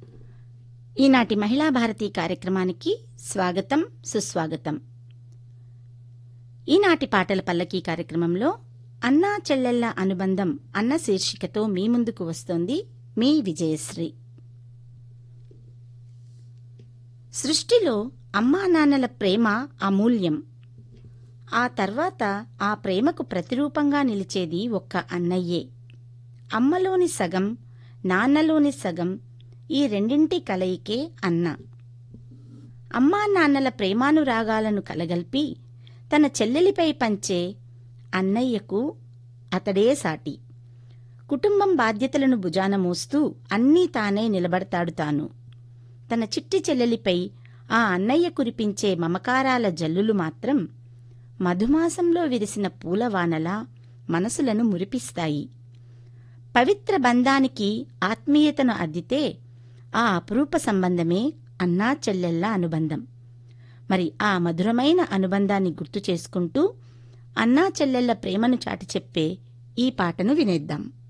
ఈనాటి మహిళా భారతి కార్యక్రమానికి స్వాగతం సుస్వాగతం ఈనాటి పాటల పల్లకీ కార్యక్రమంలో అన్నా చెల్లెళ్ల అనుబంధం అన్న శీర్షికతో మీ ముందుకు వస్తోంది మీ విజయశ్రీ సృష్టిలో అమ్మా నాన్నల ప్రేమ అమూల్యం ఆ తర్వాత ఆ ప్రేమకు ప్రతిరూపంగా నిలిచేది ఒక్క అన్నయ్యే అమ్మలోని సగం నాన్నలోని సగం ఈ రెండింటి కలయికే అన్న అమ్మా నాన్నల ప్రేమానురాగాలను కలగల్పి తన చెల్లెలిపై పంచే అన్నయ్యకు అతడే సాటి కుటుంబం బాధ్యతలను భుజాన మోస్తూ అన్నీ తానే నిలబడతాడు తాను తన చిట్టి చెల్లెలిపై ఆ అన్నయ్య కురిపించే మమకారాల జల్లులు మాత్రం మధుమాసంలో విరిసిన పూలవానలా మనసులను మురిపిస్తాయి పవిత్ర బంధానికి ఆత్మీయతను అద్దితే ఆ అపురూప సంబంధమే అన్నా చెల్లెళ్ల అనుబంధం మరి ఆ మధురమైన అనుబంధాన్ని గుర్తు చేసుకుంటూ అన్నా చెల్లెళ్ల ప్రేమను చాటి చెప్పే ఈ పాటను వినేద్దాం